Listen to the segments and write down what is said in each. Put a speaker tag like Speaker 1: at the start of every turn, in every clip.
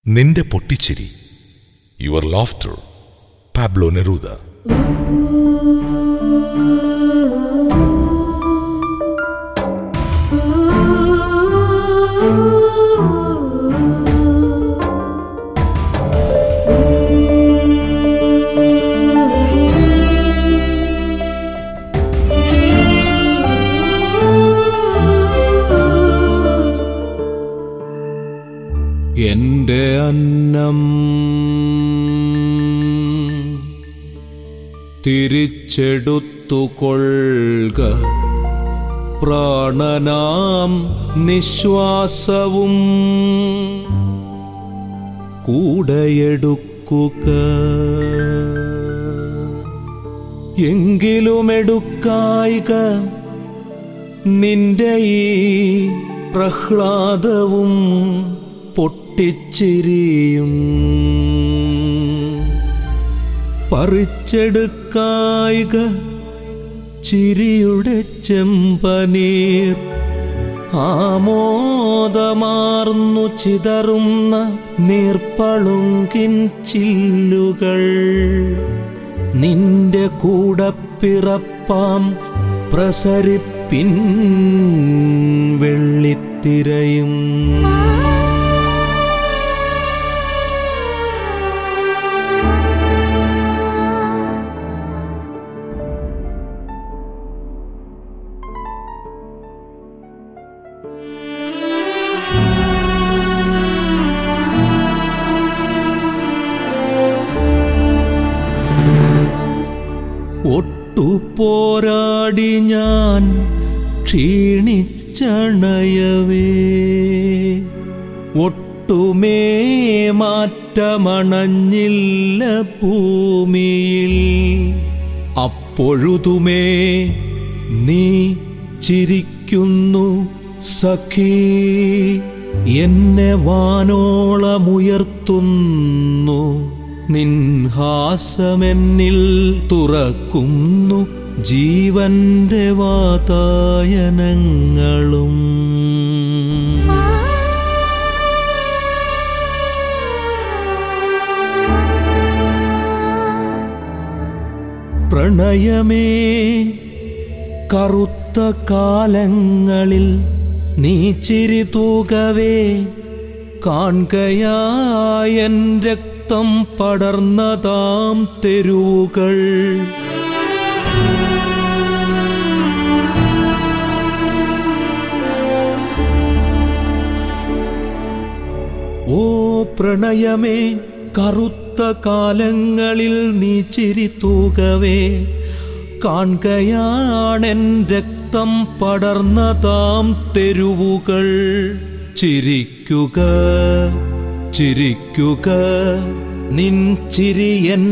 Speaker 1: നിന്റെ പൊട്ടിച്ചിരി your laughter Pablo Neruda
Speaker 2: എന്റെ അന്നം തിരിച്ചെടുത്തുകൊള്ളുക പ്രാണനാം നിശ്വാസവും കൂടെയെടുക്കുക എങ്കിലും എടുക്കായിക നിന്റെ ഈ പ്രഹ്ലാദവും പൊട്ടിച്ചിരിയും പറിച്ചെടുക്കായിക ചിരിയുടെ ചെമ്പനീർ ആമോദമാർന്നു ചിതറുന്ന നീർപ്പളുങ്കിൻ ചില്ലുകൾ നിന്റെ കൂടപ്പിറപ്പാം പ്രസരിപ്പിൻ വെള്ളിത്തിരയും ഒട്ടുപോരാടി ഞാൻ ക്ഷീണിച്ചണയവേ ഒട്ടുമേ മാറ്റമണഞ്ഞില്ല ഭൂമിയിൽ അപ്പൊഴുതുമേ നീ ചിരിക്കുന്നു സഖീ എന്നെ വാനോളമുയർത്തുന്നു നിൻഹാസമെന്നിൽ തുറക്കുന്നു ജീവന്റെ വാതായനങ്ങളും പ്രണയമേ കറുത്ത കാലങ്ങളിൽ നീ ചിരി തൂകവേ കാൺകയായൻ രക്തം പടർന്നതാം തെരുവുകൾ ഓ പ്രണയമേ കറുത്ത കാലങ്ങളിൽ നീ ചിരി തൂകവേ കാൺകയാണെൻ രക്തം പടർന്നതാം തെരുവുകൾ ചിരിക്കുക ചിരിക്കുക നിൻ ചിരിയൻ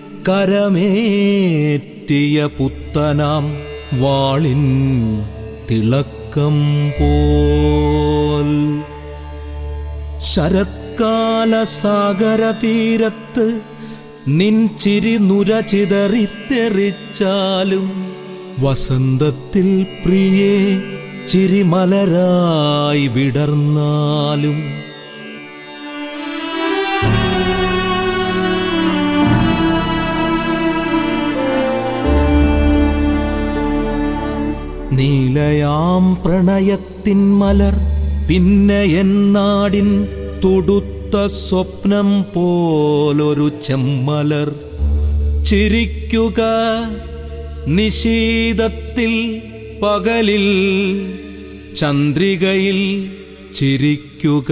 Speaker 2: കരമേറ്റിയ പുത്തനാം വാളിൻ തിളക്കം പോൽ ശരത്കാല സാഗരതീരത്ത് നിൻ ചിരി നുര ചിതറിത്തെറിച്ചാലും വസന്തത്തിൽ പ്രിയേ ചിരിമലരായി വിടർന്നാലും നീലയാം പ്രണയത്തിൻ മലർ പിന്നെ എന്നാടിൻ തുടുത്ത സ്വപ്നം പോലൊരു ചെമ്മലർ ചിരിക്കുക നിശീതത്തിൽ പകലിൽ ചന്ദ്രികയിൽ ചിരിക്കുക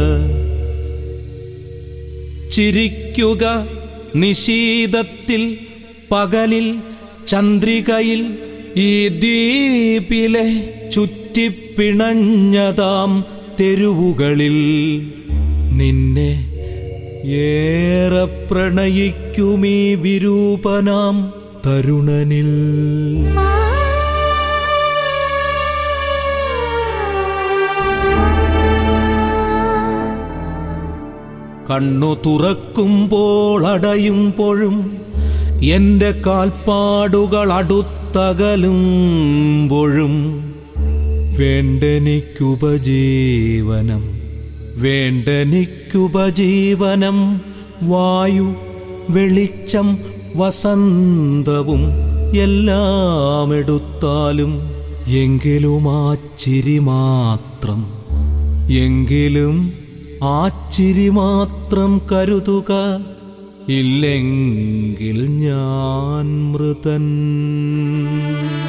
Speaker 2: ചിരിക്കുക നിശീതത്തിൽ പകലിൽ ചന്ദ്രികയിൽ ഈ ദ്വീപിലെ ചുറ്റിപ്പിണഞ്ഞതാം തെരുവുകളിൽ നിന്നെ ഏറെ പ്രണയിക്കുമീ വിരൂപനാം തരുണനിൽ കണ്ണു തുറക്കുമ്പോൾ അടയുമ്പോഴും എന്റെ കാൽപ്പാടുകൾ അടുത്തകലുമ്പോഴും വേണ്ടെനിക്കുപജീവനം വേണ്ടെനിക്കുപജീവനം വായു വെളിച്ചം വസന്തവും എല്ലാം എടുത്താലും എങ്കിലും ആ ചിരി മാത്രം എങ്കിലും ആ ചിരി മാത്രം കരുതുക ഇല്ലെങ്കിൽ ഞാൻ മൃതൻ